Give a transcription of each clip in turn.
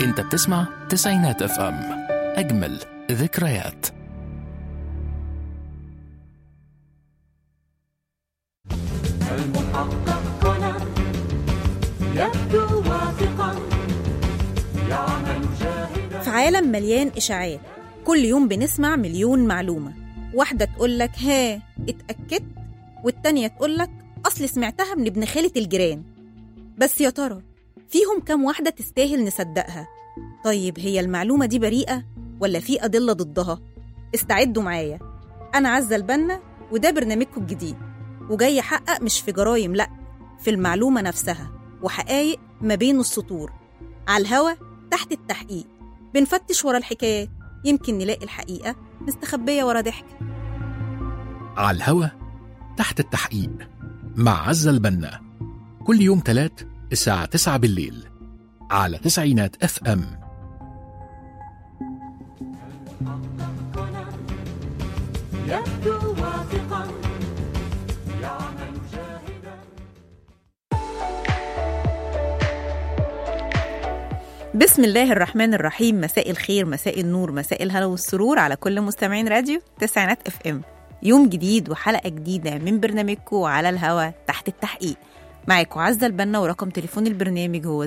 انت بتسمع تسعينات اف ام اجمل ذكريات المحقق كونان يبدو واثقا يعمل جاهدا في عالم مليان إشاعات كل يوم بنسمع مليون معلومة واحدة تقولك ها اتأكدت والتانية تقولك أصل سمعتها من ابن خالة الجيران بس يا ترى فيهم كام واحدة تستاهل نصدقها طيب هي المعلومة دي بريئة ولا في أدلة ضدها استعدوا معايا أنا عزة البنا وده برنامجكم الجديد وجاي أحقق مش في جرايم لأ في المعلومة نفسها وحقايق ما بين السطور على الهوا تحت التحقيق بنفتش ورا الحكايات يمكن نلاقي الحقيقة مستخبية ورا ضحك على الهوا تحت التحقيق مع عزة البنا كل يوم تلات الساعة 9 بالليل على تسعينات اف ام يبدو واثقا يعمل جاهدا بسم الله الرحمن الرحيم مساء الخير مساء النور مساء الهنا والسرور على كل مستمعين راديو تسعينات اف ام يوم جديد وحلقة جديدة من برنامجكم على الهوا تحت التحقيق معاكم عزة البنا ورقم تليفون البرنامج هو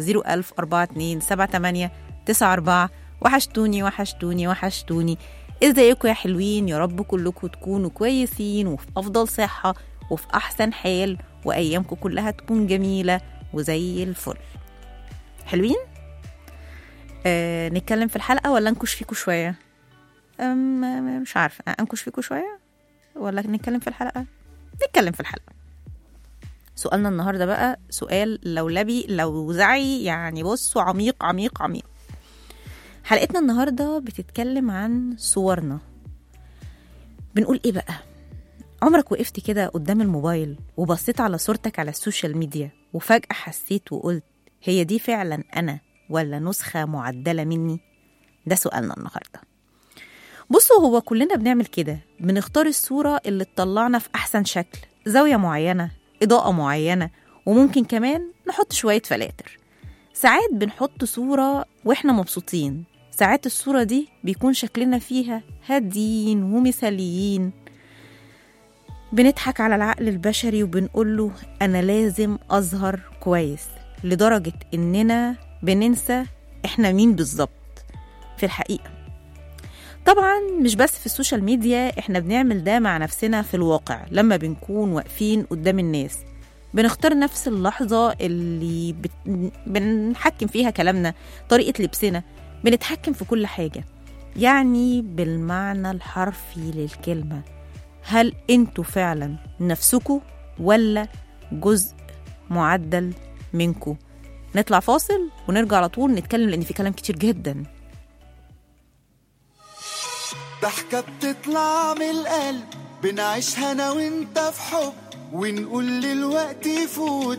0104278 وحشتوني وحشتوني وحشتوني ازيكم يا حلوين يا رب كلكم تكونوا كويسين وفي افضل صحة وفي احسن حال وايامكم كلها تكون جميلة وزي الفل حلوين؟ آه نتكلم في الحلقة ولا انكش فيكم شوية؟ أم مش عارفة انكش فيكم شوية ولا نتكلم في الحلقة؟ نتكلم في الحلقة سؤالنا النهاردة بقى سؤال لولبي لوزعي يعني بصوا عميق عميق عميق حلقتنا النهاردة بتتكلم عن صورنا بنقول ايه بقى عمرك وقفت كده قدام الموبايل وبصيت على صورتك على السوشيال ميديا وفجأة حسيت وقلت هي دي فعلا أنا ولا نسخة معدلة مني ده سؤالنا النهاردة بصوا هو كلنا بنعمل كده بنختار الصورة اللي تطلعنا في أحسن شكل زاوية معينة إضاءة معينة وممكن كمان نحط شوية فلاتر ساعات بنحط صورة وإحنا مبسوطين ساعات الصورة دي بيكون شكلنا فيها هاديين ومثاليين بنضحك على العقل البشري وبنقول له أنا لازم أظهر كويس لدرجة إننا بننسى إحنا مين بالظبط في الحقيقة طبعا مش بس في السوشيال ميديا إحنا بنعمل ده مع نفسنا في الواقع لما بنكون واقفين قدام الناس بنختار نفس اللحظة اللي بت... بنحكم فيها كلامنا طريقة لبسنا بنتحكم في كل حاجة يعني بالمعنى الحرفي للكلمة هل انتوا فعلا نفسكوا ولا جزء معدل منكوا نطلع فاصل ونرجع على طول نتكلم لان في كلام كتير جدا ضحكة بتطلع من القلب بنعيشها انا وانت في حب ونقول للوقت يفوت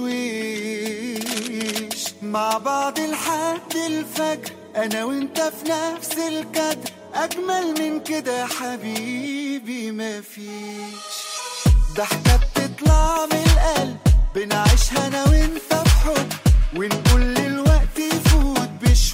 بشويش مع بعض لحد الفجر انا وانت في نفس الكادر اجمل من كده يا حبيبي مفيش ضحكة بتطلع من القلب بنعيشها انا وانت في حب ونقول للوقت يفوت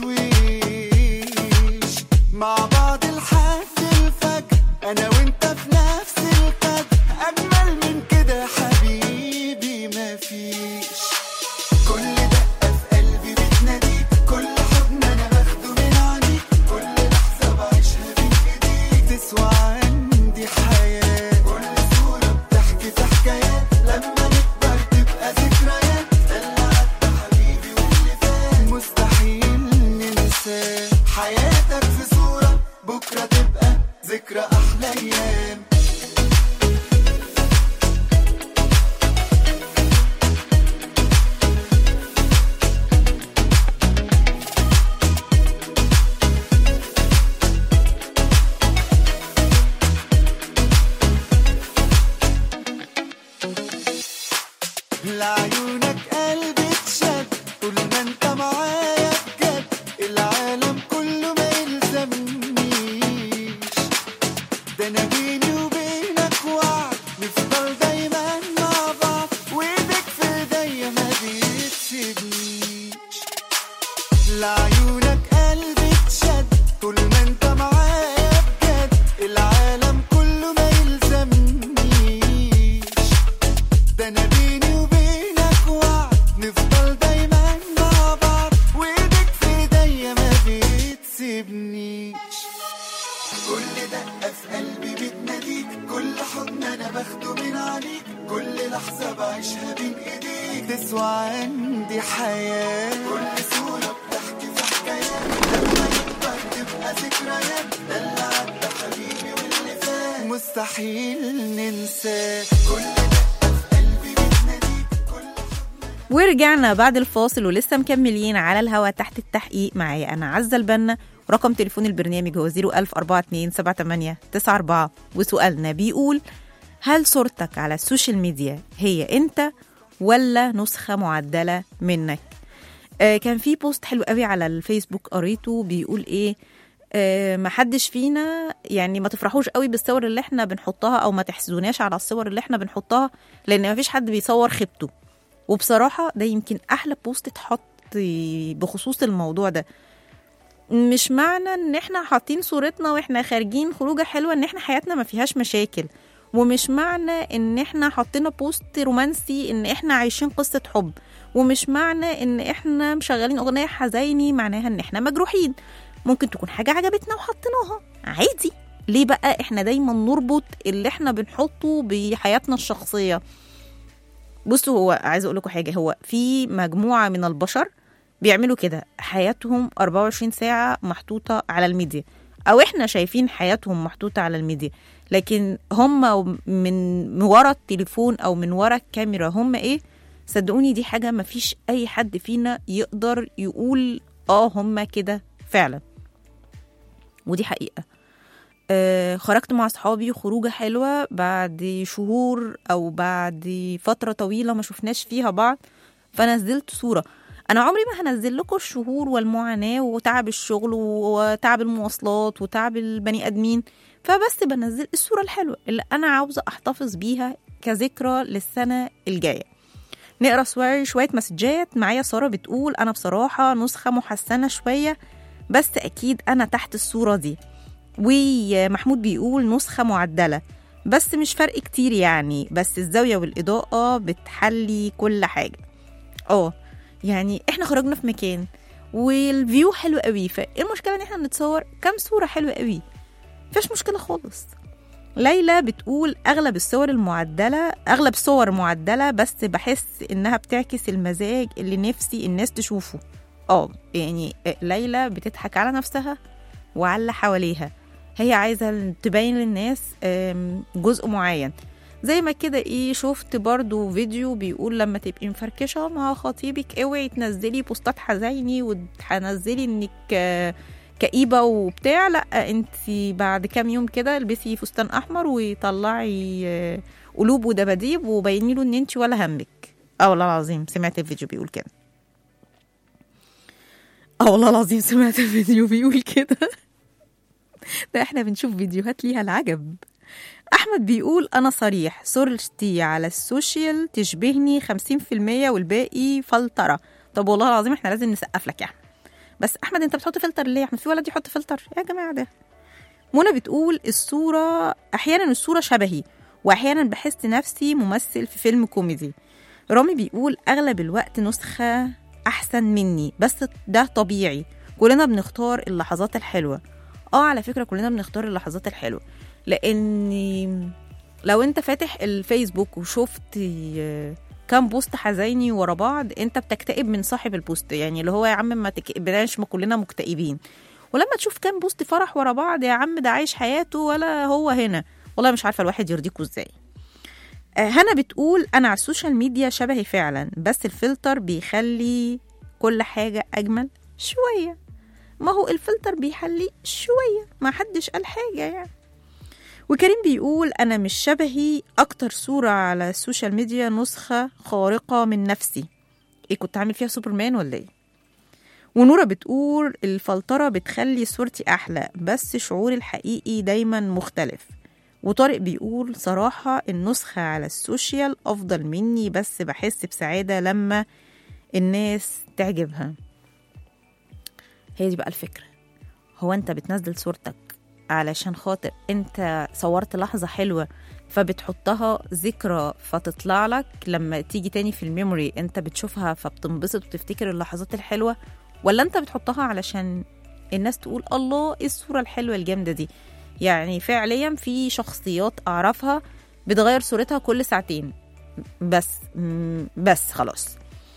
بشويش مع بعض لحد الفجر انا وانت في نفس القدر اجمل من كده يا حبيبي مفيش كل دقة في قلبي بتناديك كل حضن انا باخده من عينيك كل لحظة بعيشها بين ايديك تسوى عندي حياة كل صورة بتحكي في حكايات لما نكبر تبقى ذكريات ده اللي عدى حبيبي واللي فات مستحيل ننساه حياتك في صورة بكرة تبقى ذكرى أحلى أيام لعيونك قلبي اتشد طول ما انت معايا بجد العالم كله ما يلزمنيش ده انا بيني وبينك وعد نفضل دايما مع بعض وايدك في ايديا ما بتسيبنيش لعيونك تسوى عندي حياة كل صورة بتحكي في حكايات لما يكبر تبقى ذكريات ده اللي عدى حبيبي واللي فات مستحيل ننساه كل دقة في قلبي بتناديك كل ورجعنا بعد الفاصل ولسه مكملين على الهوا تحت التحقيق معايا انا عزه البنا رقم تليفون البرنامج هو 010427894 وسؤالنا بيقول هل صورتك على السوشيال ميديا هي انت ولا نسخه معدله منك آه كان في بوست حلو قوي على الفيسبوك قريته بيقول ايه آه محدش فينا يعني ما تفرحوش قوي بالصور اللي احنا بنحطها او ما تحزناش على الصور اللي احنا بنحطها لان مفيش حد بيصور خيبته وبصراحة ده يمكن أحلى بوست اتحط بخصوص الموضوع ده مش معنى ان احنا حاطين صورتنا واحنا خارجين خروجة حلوة ان احنا حياتنا ما فيهاش مشاكل ومش معنى ان احنا حطينا بوست رومانسي ان احنا عايشين قصة حب ومش معنى ان احنا مشغلين اغنية حزيني معناها ان احنا مجروحين ممكن تكون حاجة عجبتنا وحطيناها عادي ليه بقى احنا دايما نربط اللي احنا بنحطه بحياتنا الشخصية بصوا هو عايزه اقول لكم حاجه هو في مجموعه من البشر بيعملوا كده حياتهم 24 ساعه محطوطه على الميديا او احنا شايفين حياتهم محطوطه على الميديا لكن هم من من ورا التليفون او من ورا الكاميرا هم ايه صدقوني دي حاجه ما فيش اي حد فينا يقدر يقول اه هم كده فعلا ودي حقيقه آه، خرجت مع صحابي خروجة حلوة بعد شهور أو بعد فترة طويلة ما شفناش فيها بعض فنزلت صورة أنا عمري ما هنزل لكم الشهور والمعاناة وتعب الشغل وتعب المواصلات وتعب البني آدمين فبس بنزل الصورة الحلوة اللي أنا عاوزة أحتفظ بيها كذكرى للسنة الجاية نقرا شوية شوية مسجات معايا سارة بتقول أنا بصراحة نسخة محسنة شوية بس أكيد أنا تحت الصورة دي ومحمود بيقول نسخة معدلة بس مش فرق كتير يعني بس الزاوية والإضاءة بتحلي كل حاجة اه يعني احنا خرجنا في مكان والفيو حلو قوي فايه المشكلة ان احنا نتصور كام صورة حلوة قوي مفيش مشكلة خالص ليلى بتقول اغلب الصور المعدلة اغلب صور معدلة بس بحس انها بتعكس المزاج اللي نفسي الناس تشوفه اه يعني ليلى بتضحك على نفسها وعلى اللي حواليها هي عايزة تبين للناس آم، جزء معين زي ما كده ايه شفت برضو فيديو بيقول لما تبقي مفركشة مع خطيبك اوعي تنزلي بوستات حزيني وتنزلي انك آه، كئيبة وبتاع لا انت بعد كام يوم كده البسي فستان احمر وطلعي آه، قلوب ودباديب وبيني له ان انت ولا همك اه والله العظيم سمعت الفيديو بيقول كده اه والله العظيم سمعت الفيديو بيقول كده ده احنا بنشوف فيديوهات ليها العجب احمد بيقول انا صريح صورتي على السوشيال تشبهني 50% والباقي فلتره طب والله العظيم احنا لازم نسقف لك يا احمد بس احمد انت بتحط فلتر ليه يا احمد في ولد يحط فلتر يا جماعه ده منى بتقول الصوره احيانا الصوره شبهي واحيانا بحس نفسي ممثل في فيلم كوميدي رامي بيقول اغلب الوقت نسخه احسن مني بس ده طبيعي كلنا بنختار اللحظات الحلوه اه على فكره كلنا بنختار اللحظات الحلوه لان لو انت فاتح الفيسبوك وشفت آه، كام بوست حزيني ورا بعض انت بتكتئب من صاحب البوست يعني اللي هو يا عم ما تكئبناش ما كلنا مكتئبين ولما تشوف كام بوست فرح ورا بعض يا عم ده عايش حياته ولا هو هنا والله مش عارفه الواحد يرضيكوا ازاي آه، هنا بتقول انا على السوشيال ميديا شبهي فعلا بس الفلتر بيخلي كل حاجه اجمل شويه ما هو الفلتر بيحلي شويه ما حدش قال حاجه يعني وكريم بيقول انا مش شبهي اكتر صوره على السوشيال ميديا نسخه خارقه من نفسي ايه كنت عامل فيها سوبرمان ولا ايه ونورة بتقول الفلترة بتخلي صورتي أحلى بس شعوري الحقيقي دايما مختلف وطارق بيقول صراحة النسخة على السوشيال أفضل مني بس بحس بسعادة لما الناس تعجبها هي دي بقى الفكرة هو أنت بتنزل صورتك علشان خاطر أنت صورت لحظة حلوة فبتحطها ذكرى فتطلع لك لما تيجي تاني في الميموري انت بتشوفها فبتنبسط وتفتكر اللحظات الحلوة ولا انت بتحطها علشان الناس تقول الله ايه الصورة الحلوة الجامدة دي يعني فعليا في شخصيات اعرفها بتغير صورتها كل ساعتين بس مم، بس خلاص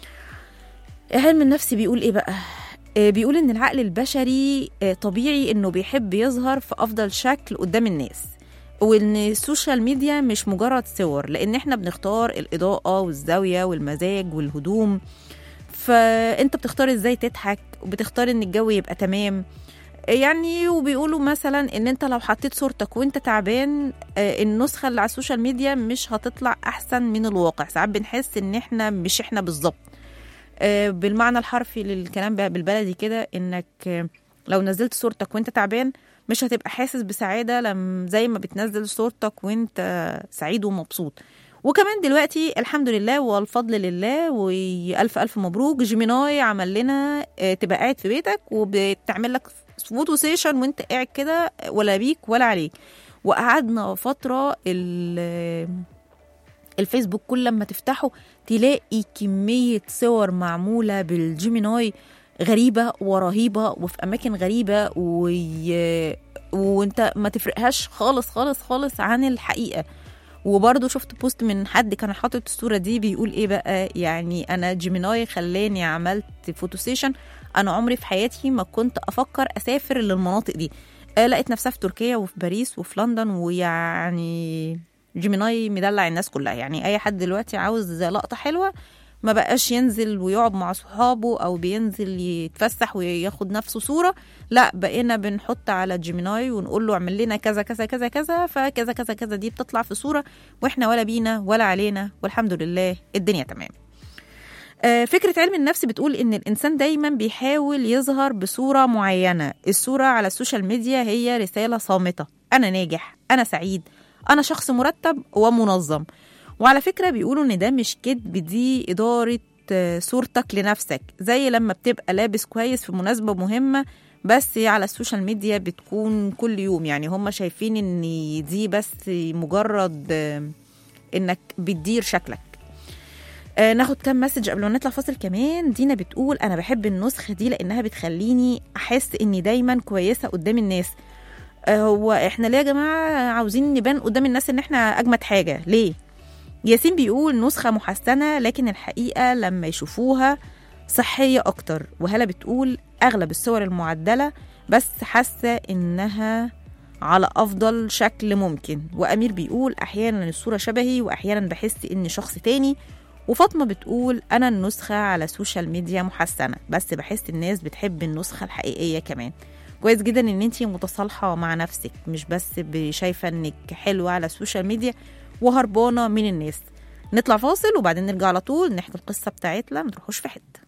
علم النفس بيقول ايه بقى آه، بيقول ان العقل البشري آه، طبيعي انه بيحب يظهر في افضل شكل قدام الناس وان السوشيال ميديا مش مجرد صور لان احنا بنختار الاضاءه والزاويه والمزاج والهدوم فانت بتختار ازاي تضحك وبتختار ان الجو يبقى تمام يعني وبيقولوا مثلا ان انت لو حطيت صورتك وانت تعبان آه، النسخه اللي على السوشيال ميديا مش هتطلع احسن من الواقع ساعات بنحس ان احنا مش احنا بالظبط آه، بالمعنى الحرفي للكلام بقى بالبلدي كده انك آه، لو نزلت صورتك وانت تعبان مش هتبقى حاسس بسعاده لم زي ما بتنزل صورتك وانت سعيد ومبسوط وكمان دلوقتي الحمد لله والفضل لله والف الف مبروك جيميناي عمل لنا آه، تبقى قاعد في بيتك وبتعمل لك فوتو سيشن وانت قاعد كده ولا بيك ولا عليك وقعدنا فتره ال- الفيسبوك كل لما تفتحه تلاقي كمية صور معمولة بالجيميناي غريبة ورهيبة وفي أماكن غريبة و... وانت ما تفرقهاش خالص خالص خالص عن الحقيقة وبرضه شفت بوست من حد كان حاطط الصورة دي بيقول ايه بقى يعني انا جيميناي خلاني عملت فوتو سيشن انا عمري في حياتي ما كنت افكر اسافر للمناطق دي آه، لقيت نفسها في تركيا وفي باريس وفي لندن ويعني جيميناي مدلع الناس كلها يعني اي حد دلوقتي عاوز لقطه حلوه ما بقاش ينزل ويقعد مع صحابه او بينزل يتفسح وياخد نفسه صوره لا بقينا بنحط على جيميناي ونقول له اعمل لنا كذا كذا كذا كذا فكذا كذا كذا دي بتطلع في صوره واحنا ولا بينا ولا علينا والحمد لله الدنيا تمام آه، فكرة علم النفس بتقول إن الإنسان دايما بيحاول يظهر بصورة معينة الصورة على السوشيال ميديا هي رسالة صامتة أنا ناجح أنا سعيد أنا شخص مرتب ومنظم وعلى فكرة بيقولوا إن ده مش كذب دي إدارة آه، صورتك لنفسك زي لما بتبقى لابس كويس في مناسبة مهمة بس على السوشيال ميديا بتكون كل يوم يعني هم شايفين إن دي بس مجرد آه، إنك بتدير شكلك آه ناخد كام مسج قبل ما نطلع فاصل كمان دينا بتقول انا بحب النسخه دي لانها بتخليني احس اني دايما كويسه قدام الناس آه هو احنا ليه يا جماعه عاوزين نبان قدام الناس ان احنا اجمد حاجه ليه ياسين بيقول نسخه محسنه لكن الحقيقه لما يشوفوها صحيه اكتر وهلا بتقول اغلب الصور المعدله بس حاسه انها على افضل شكل ممكن وامير بيقول احيانا الصوره شبهي واحيانا بحس اني شخص تاني وفاطمه بتقول انا النسخه على السوشيال ميديا محسنه بس بحس الناس بتحب النسخه الحقيقيه كمان كويس جدا ان انتي متصالحه مع نفسك مش بس ب- شايفه انك حلوه على السوشيال ميديا وهربانه من الناس نطلع فاصل وبعدين نرجع على طول نحكي القصه بتاعتنا ما تروحوش في حته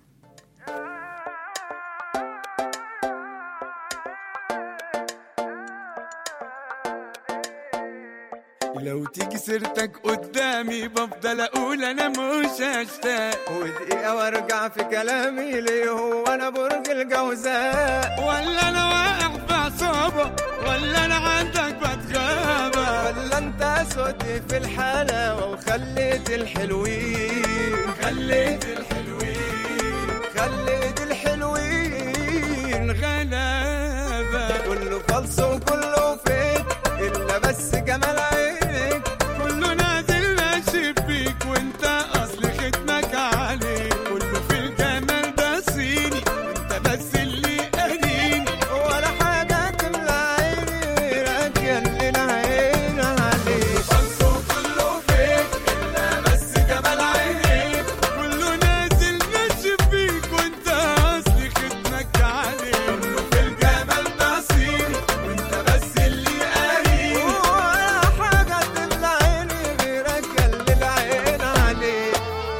لو تيجي سيرتك قدامي بفضل اقول انا مش هشتاق ودقيقة وارجع في كلامي ليه هو انا برج الجوزاء ولا انا واقع في عصابه ولا انا عندك بتغابى ولا انت اسود في الحلاوة وخليت الحلوين خليت الحلوين خليت الحلوين غلابه كله فلس وكله فيك الا بس جمال عينك كله نازل ماشي فيك وانت اصل ختمك عليك كله في الجمال ده صيني وانت بس اللي قاريني ولا حاجة تملى عيني غيرك يا اللي العين عليك كله فيك الا بس جمال عينيك كله نازل ماشي فيك وانت اصل ختمك عليك كله في الجمال ده صيني وانت بس اللي قاريني ولا حاجة تملى عيني غيرك يا اللي العين عليك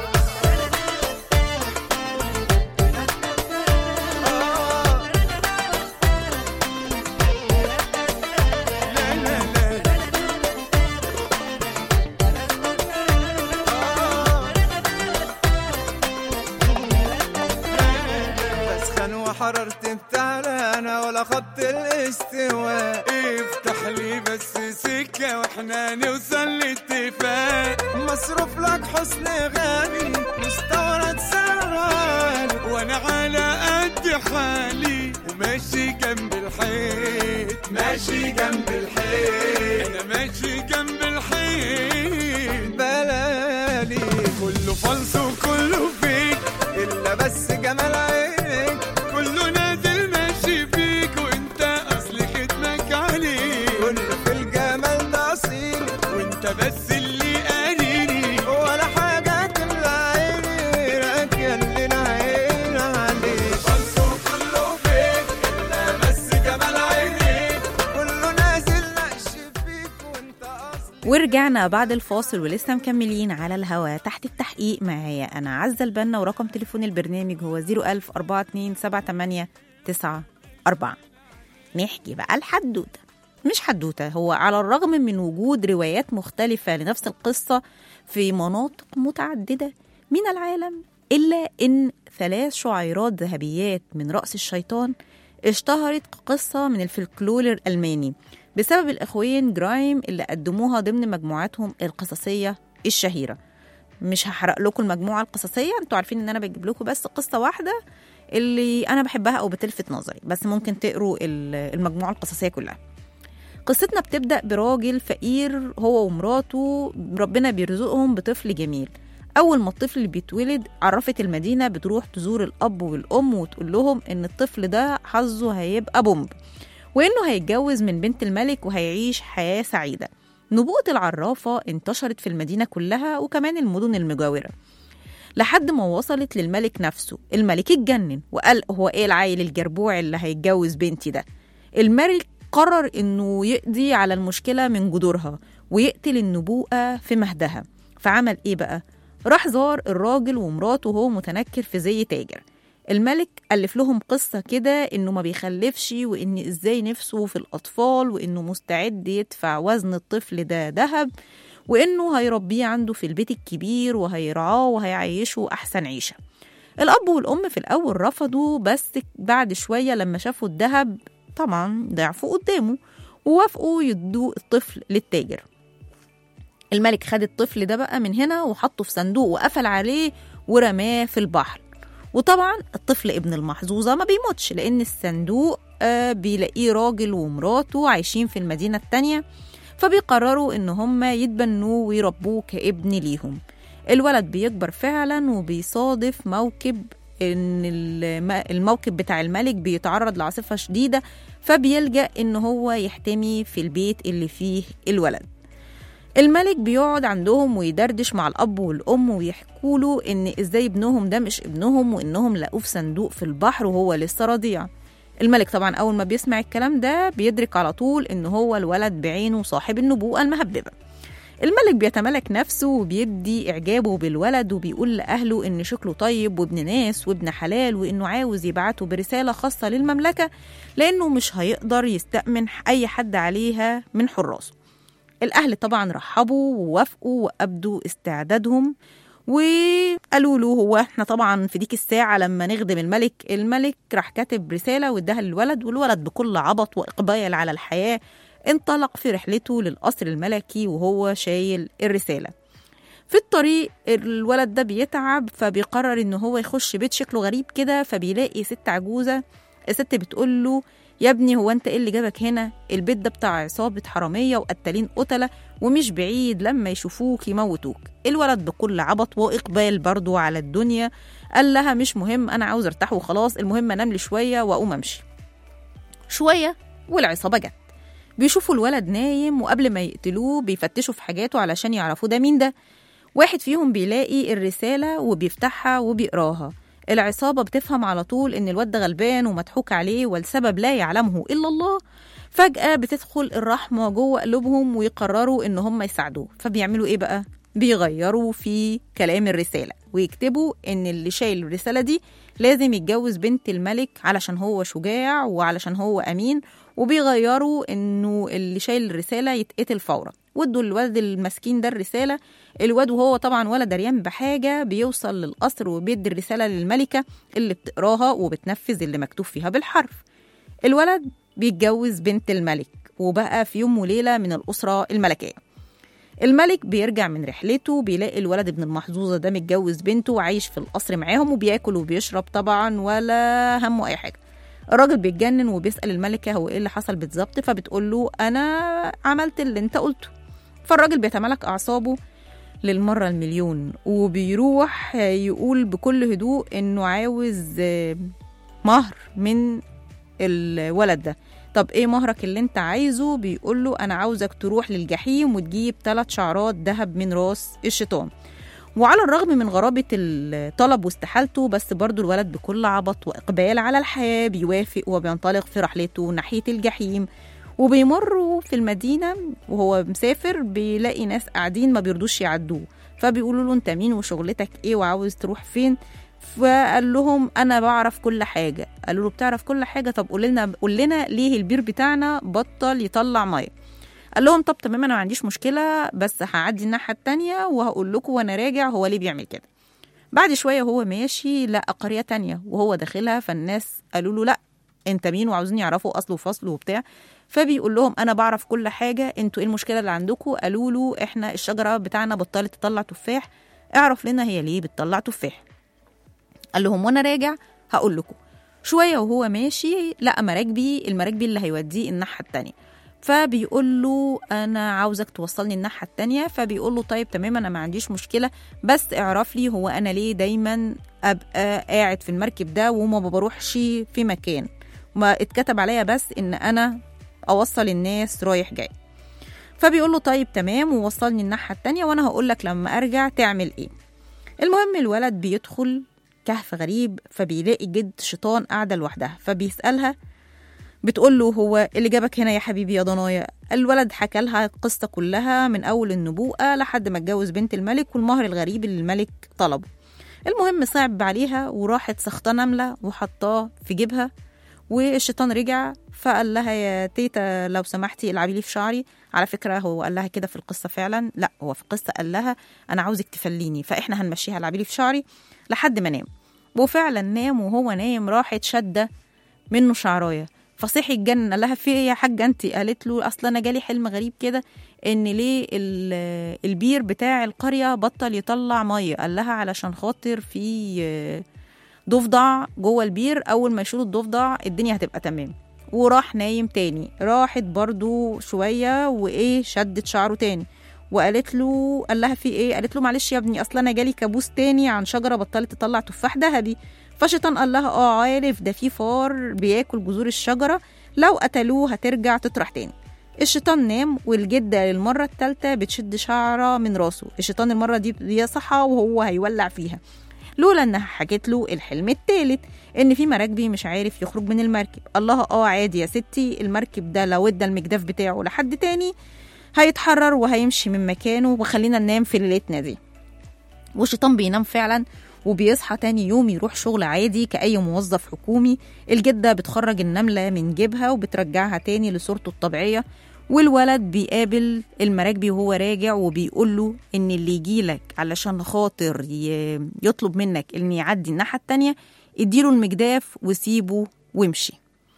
آه لا لا لا بسخن وحررت بتعلى انا ولا خط الاستواء افتح لي بس سكة واحنا نوصل لاتفاق مصروف لك حسن غالي مستورد سرال وانا على قد حالي وماشي جنب الحيط ماشي جنب الحيط انا ماشي جنب الحيط بلالي ورجعنا بعد الفاصل ولسه مكملين على الهوا تحت التحقيق معايا أنا عزة البنا ورقم تليفون البرنامج هو 01000 42 78 94 نحكي بقى الحدوتة مش حدوتة هو على الرغم من وجود روايات مختلفة لنفس القصة في مناطق متعددة من العالم إلا إن ثلاث شعيرات ذهبيات من رأس الشيطان اشتهرت قصة من الفلكلور الألماني بسبب الإخوين جرايم اللي قدموها ضمن مجموعاتهم القصصية الشهيرة مش هحرق لكم المجموعة القصصية انتوا عارفين ان انا بجيب لكم بس قصة واحدة اللي انا بحبها او بتلفت نظري بس ممكن تقروا ال- المجموعة القصصية كلها قصتنا بتبدأ براجل فقير هو ومراته ربنا بيرزقهم بطفل جميل أول ما الطفل بيتولد عرفت المدينة بتروح تزور الأب والأم وتقول لهم إن الطفل ده حظه هيبقى بومب وإنه هيتجوز من بنت الملك وهيعيش حياة سعيدة نبوءة العرافة انتشرت في المدينة كلها وكمان المدن المجاورة لحد ما وصلت للملك نفسه الملك اتجنن وقال هو ايه العيل الجربوع اللي هيتجوز بنتي ده الملك قرر انه يقضي على المشكلة من جذورها ويقتل النبوءة في مهدها فعمل ايه بقى راح زار الراجل ومراته وهو متنكر في زي تاجر الملك ألف لهم قصة كده إنه ما بيخلفش وإن إزاي نفسه في الأطفال وإنه مستعد يدفع وزن الطفل ده ذهب وإنه هيربيه عنده في البيت الكبير وهيرعاه وهيعيشه أحسن عيشة الأب والأم في الأول رفضوا بس بعد شوية لما شافوا الذهب طبعا ضعفوا قدامه ووافقوا يدوا الطفل للتاجر الملك خد الطفل ده بقى من هنا وحطه في صندوق وقفل عليه ورماه في البحر وطبعا الطفل ابن المحظوظة ما بيموتش لأن الصندوق آه بيلاقيه راجل ومراته عايشين في المدينة التانية فبيقرروا إن هما يتبنوه ويربوه كابن ليهم الولد بيكبر فعلا وبيصادف موكب ان الم- الموكب بتاع الملك بيتعرض لعاصفة شديدة فبيلجأ ان هو يحتمي في البيت اللي فيه الولد الملك بيقعد عندهم ويدردش مع الأب والأم ويحكوا له إن إزاي ابنهم ده مش ابنهم وإنهم لقوه في صندوق في البحر وهو لسه رضيع الملك طبعا أول ما بيسمع الكلام ده بيدرك على طول إن هو الولد بعينه صاحب النبوءة المهببة الملك بيتملك نفسه وبيدي إعجابه بالولد وبيقول لأهله إن شكله طيب وابن ناس وابن حلال وإنه عاوز يبعته برسالة خاصة للمملكة لأنه مش هيقدر يستأمن أي حد عليها من حراسه الأهل طبعا رحبوا ووافقوا وأبدوا استعدادهم وقالوا له هو احنا طبعا في ديك الساعة لما نخدم الملك الملك راح كاتب رسالة واداها للولد والولد بكل عبط وإقبال على الحياة انطلق في رحلته للقصر الملكي وهو شايل الرسالة في الطريق الولد ده بيتعب فبيقرر ان هو يخش بيت شكله غريب كده فبيلاقي ست عجوزة الست بتقول له يا ابني هو انت ايه اللي جابك هنا البيت ده بتاع عصابة حرامية وقتالين قتلة ومش بعيد لما يشوفوك يموتوك الولد بكل عبط وإقبال برضو على الدنيا قال لها مش مهم أنا عاوز ارتاح وخلاص المهم أنام لي شوية وأقوم أمشي شوية والعصابة جت بيشوفوا الولد نايم وقبل ما يقتلوه بيفتشوا في حاجاته علشان يعرفوا ده مين ده واحد فيهم بيلاقي الرسالة وبيفتحها وبيقراها العصابة بتفهم على طول إن الواد ده غلبان ومضحوك عليه والسبب لا يعلمه إلا الله فجأة بتدخل الرحمة جوه قلوبهم ويقرروا إن هم يساعدوه فبيعملوا إيه بقى؟ بيغيروا في كلام الرسالة ويكتبوا إن اللي شايل الرسالة دي لازم يتجوز بنت الملك علشان هو شجاع وعلشان هو أمين وبيغيروا إنه اللي شايل الرسالة يتقتل فورا وادوا الولد المسكين ده الرسالة الواد وهو طبعا ولا دريان بحاجة بيوصل للقصر وبيدي الرسالة للملكة اللي بتقراها وبتنفذ اللي مكتوب فيها بالحرف الولد بيتجوز بنت الملك وبقى في يوم وليلة من الأسرة الملكية الملك بيرجع من رحلته بيلاقي الولد ابن المحظوظة ده متجوز بنته وعايش في القصر معاهم وبياكل وبيشرب طبعا ولا همه أي حاجة الراجل بيتجنن وبيسأل الملكة هو ايه اللي حصل بالظبط فبتقول له أنا عملت اللي انت قلته فالراجل بيتملك أعصابه للمرة المليون وبيروح يقول بكل هدوء إنه عاوز آه، مهر من الولد ده طب ايه مهرك اللي انت عايزه بيقول له انا عاوزك تروح للجحيم وتجيب ثلاث شعرات ذهب من راس الشيطان وعلى الرغم من غرابة الطلب واستحالته بس برضو الولد بكل عبط وإقبال على الحياة بيوافق وبينطلق في رحلته ناحية الجحيم وبيمروا في المدينة وهو مسافر بيلاقي ناس قاعدين ما بيرضوش يعدوه فبيقولوا له انت مين وشغلتك ايه وعاوز تروح فين فقال لهم انا بعرف كل حاجه قالوا له بتعرف كل حاجه طب قول لنا قول لنا ليه البير بتاعنا بطل يطلع ميه قال لهم طب تمام انا ما عنديش مشكله بس هعدي الناحيه التانية وهقول لكم وانا راجع هو ليه بيعمل كده بعد شويه وهو ماشي لقى قريه تانية وهو داخلها فالناس قالوا له لا انت مين وعاوزين يعرفوا اصله وفصله وبتاع فبيقول لهم انا بعرف كل حاجه انتوا ايه المشكله اللي عندكم قالوا له احنا الشجره بتاعنا بطلت تطلع تفاح اعرف لنا هي ليه بتطلع تفاح قال لهم وانا راجع هقول لكم شويه وهو ماشي لقى مراكبي المراكبي اللي هيوديه الناحيه التانية فبيقول له انا عاوزك توصلني الناحيه التانية فبيقول له طيب تمام انا ما عنديش مشكله بس اعرف لي هو انا ليه دايما ابقى قاعد في المركب ده وما بروحش في مكان ما اتكتب عليا بس ان انا اوصل الناس رايح جاي فبيقول له طيب تمام ووصلني الناحيه التانية وانا هقول لك لما ارجع تعمل ايه المهم الولد بيدخل كهف غريب فبيلاقي جد شيطان قاعده لوحدها فبيسالها بتقول له هو اللي جابك هنا يا حبيبي يا ضنايا الولد حكى لها القصه كلها من اول النبوءه لحد ما اتجوز بنت الملك والمهر الغريب اللي الملك طلبه المهم صعب عليها وراحت سخطة نملة وحطاه في جيبها والشيطان رجع فقال لها يا تيتا لو سمحتي العبي لي في شعري على فكرة هو قال لها كده في القصة فعلا لا هو في القصة قال لها أنا عاوزك تفليني فإحنا هنمشيها العبي لي في شعري لحد ما نام وفعلا نام وهو نايم راحت شدة منه شعرايه فصحي الجنة قال لها في ايه يا حاجة انت قالت له اصل انا جالي حلم غريب كده ان ليه ال- البير بتاع القرية بطل يطلع مية قال لها علشان خاطر في آه، ضفدع جوه البير اول ما يشيلوا الضفدع الدنيا هتبقى تمام وراح نايم تاني راحت برضو شوية وايه شدت شعره تاني وقالت له قال لها في ايه قالت له معلش يا ابني اصل انا جالي كابوس تاني عن شجره بطلت تطلع تفاح ذهبي فالشيطان قال لها اه عارف ده في فار بياكل جذور الشجره لو قتلوه هترجع تطرح تاني الشيطان نام والجدة للمرة التالتة بتشد شعرة من راسه الشيطان المرة دي بيصحى وهو هيولع فيها لولا انها حكت له الحلم التالت ان في مراكبي مش عارف يخرج من المركب الله اه عادي يا ستي المركب ده لو ادى المجداف بتاعه لحد تاني هيتحرر وهيمشي من مكانه وخلينا ننام في ليلتنا دي والشيطان بينام فعلا وبيصحى تاني يوم يروح شغل عادي كأي موظف حكومي الجدة بتخرج النملة من جيبها وبترجعها تاني لصورته الطبيعية والولد بيقابل المراكبي وهو راجع وبيقول له ان اللي يجيلك علشان خاطر ي- يطلب منك ان يعدي الناحية التانية اديله المجداف وسيبه وامشي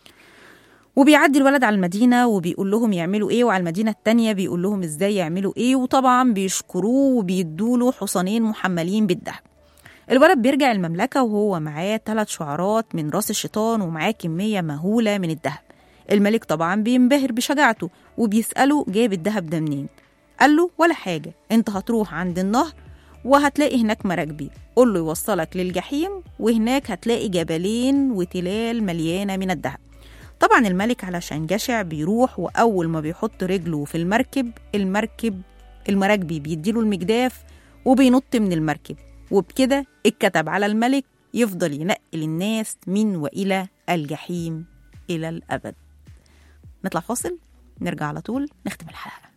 وبيعدي الولد على المدينة وبيقول لهم يعملوا ايه وعلى المدينة التانية بيقول لهم ازاي يعملوا ايه وطبعا بيشكروه وبيدوله حصانين محملين بالذهب الولد بيرجع المملكة وهو معاه ثلاث شعرات من راس الشيطان ومعاه كمية مهولة من الذهب الملك طبعا بينبهر بشجاعته وبيسأله جاب الذهب ده منين قال له ولا حاجة انت هتروح عند النهر وهتلاقي هناك مراكبي قول له يوصلك للجحيم وهناك هتلاقي جبلين وتلال مليانة من الذهب طبعا الملك علشان جشع بيروح وأول ما بيحط رجله في المركب المركب المراكبي بيديله المجداف وبينط من المركب وبكده اتكتب على الملك يفضل ينقل الناس من وإلى الجحيم إلى الأبد نطلع فاصل نرجع على طول نختم الحلقة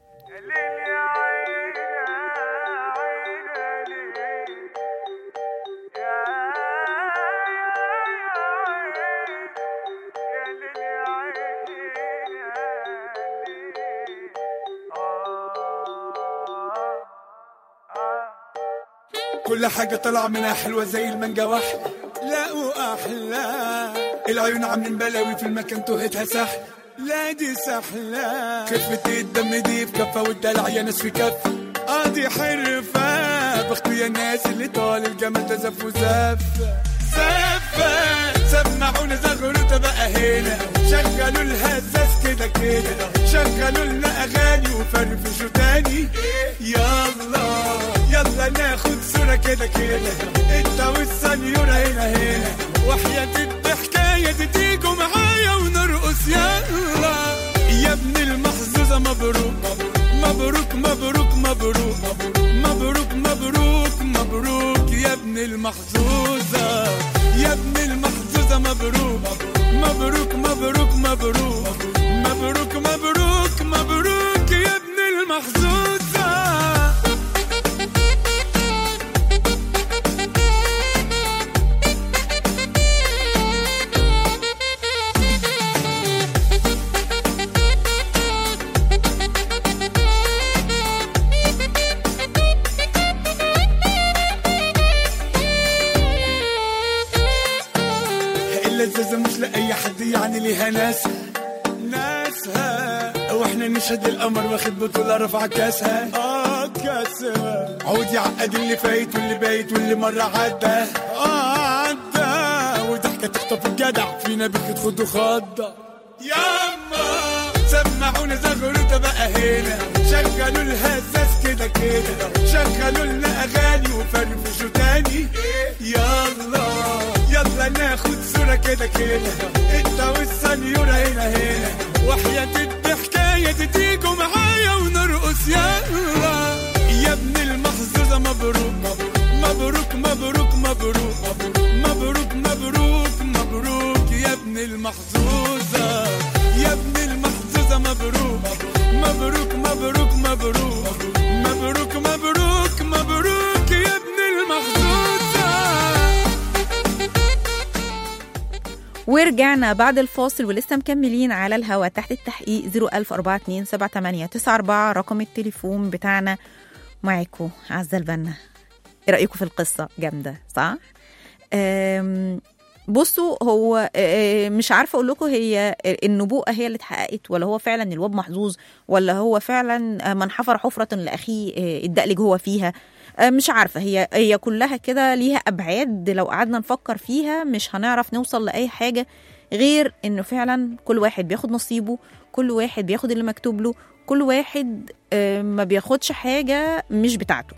كل حاجة طلع منها حلوة زي المانجا واحدة لا وأحلى العيون عاملين بلاوي في المكان تهتها سحل لا دي سحلة خفة الدم دي في كفة والدلع يا ناس في كفة اه دي حرفة بختو يا ناس اللي طال الجمال ده زف وزف زفة سمعونا زغلوا بقى هنا شغلوا الهزاز كده كده شغلوا لنا اغاني وفرفشوا تاني يلا يلا ناخد صورة كده كده انت والسنيورة هنا هنا وحياة الحكاية دي تيجوا معايا ونرقص يلا يا ابن المحظوظة مبروك مبروك مبروك مبروك مبروك مبروك مبروك يا ابن المحظوظة يا ابن المحظوظة مبروك مبروك مبروك مبروك مبروك لذيذة مش لأي حد يعني ليها ناسها ناسها واحنا نشهد القمر واخد بطولة رفع كاسها اه كاسها عود يعقد اللي فايت واللي بايت واللي مرة عدى اه عدى وضحكة تخطف الجدع فينا بيك خدوا خضة ياما سمعونا زغروطة بقى هنا شغلوا الهزاز كده كده شغلوا لنا اغاني وفرفشوا تاني يلا يلا ناخد صورة كده كده انت والسنيورة هنا هنا وحياة الضحكاية دي تيجوا معايا ونرقص يلا يا ابن المحظوظة مبروك مبروك مبروك مبروك مبروك مبروك مبروك يا ابن المحظوظة يا ابن المحظوظة مبروك مبروك مبروك مبروك مبروك مبروك مبروك يا ابن المحظوظة ورجعنا بعد الفاصل ولسه مكملين على الهوا تحت التحقيق 010427894 رقم التليفون بتاعنا معاكم عزة البنا ايه رأيكم في القصة جامدة صح؟ أم، بصوا هو أه، مش عارفة أقول لكم هي النبوءة هي اللي اتحققت ولا هو فعلا الواد محظوظ ولا هو فعلا من حفر حفرة لأخيه أه، اتدقلج هو فيها أه، مش عارفة هي هي كلها كده ليها أبعاد لو قعدنا نفكر فيها مش هنعرف نوصل لأي حاجة غير إنه فعلا كل واحد بياخد نصيبه كل واحد بياخد اللي مكتوب له كل واحد أه، ما بياخدش حاجة مش بتاعته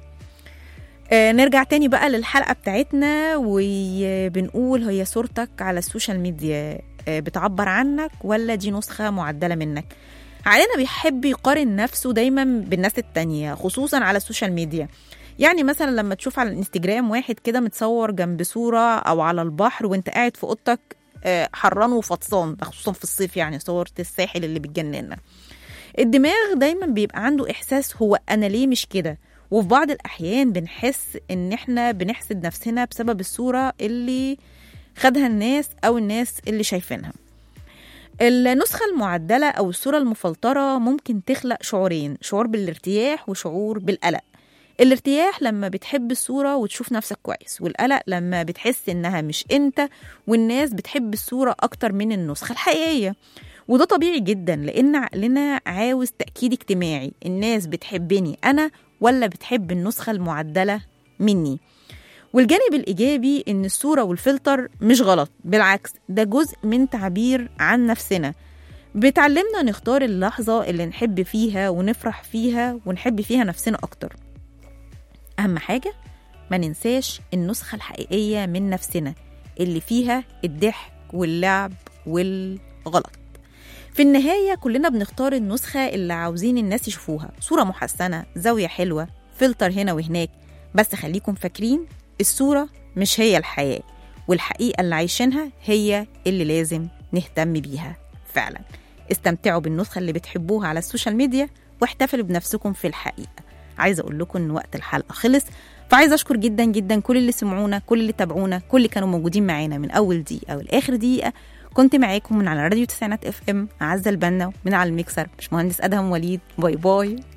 آه، نرجع تاني بقى للحلقة بتاعتنا وبنقول هي صورتك على السوشيال ميديا آه، بتعبر عنك ولا دي نسخة معدلة منك علينا بيحب يقارن نفسه دايما بالناس التانية خصوصا على السوشيال ميديا يعني مثلا لما تشوف على الانستجرام واحد كده متصور جنب صورة أو على البحر وانت قاعد في أوضتك آه، حران وفطسان ده خصوصا في الصيف يعني صورة الساحل اللي بتجننا الدماغ دايما بيبقى عنده إحساس هو أنا ليه مش كده وفي بعض الأحيان بنحس إن إحنا بنحسد نفسنا بسبب الصورة اللي خدها الناس أو الناس اللي شايفينها النسخة المعدلة أو الصورة المفلترة ممكن تخلق شعورين شعور بالارتياح وشعور بالقلق الارتياح لما بتحب الصورة وتشوف نفسك كويس والقلق لما بتحس إنها مش أنت والناس بتحب الصورة أكتر من النسخة الحقيقية وده طبيعي جدا لأن عقلنا عاوز تأكيد اجتماعي الناس بتحبني أنا ولا بتحب النسخة المعدلة مني والجانب الإيجابي إن الصورة والفلتر مش غلط بالعكس ده جزء من تعبير عن نفسنا بتعلمنا نختار اللحظة اللي نحب فيها ونفرح فيها ونحب فيها نفسنا أكتر أهم حاجة ما ننساش النسخة الحقيقية من نفسنا اللي فيها الضحك واللعب والغلط في النهاية كلنا بنختار النسخة اللي عاوزين الناس يشوفوها صورة محسنة زاوية حلوة فلتر هنا وهناك بس خليكم فاكرين الصورة مش هي الحياة والحقيقة اللي عايشينها هي اللي لازم نهتم بيها فعلا استمتعوا بالنسخة اللي بتحبوها على السوشيال ميديا واحتفلوا بنفسكم في الحقيقة عايزة أقول لكم إن وقت الحلقة خلص فعايزة أشكر جدا جدا كل اللي سمعونا كل اللي تابعونا كل اللي كانوا موجودين معانا من أول دقيقة والآخر دقيقة كنت معاكم من على راديو تسعينات اف ام عزة البنا من على الميكسر مش مهندس ادهم وليد باي باي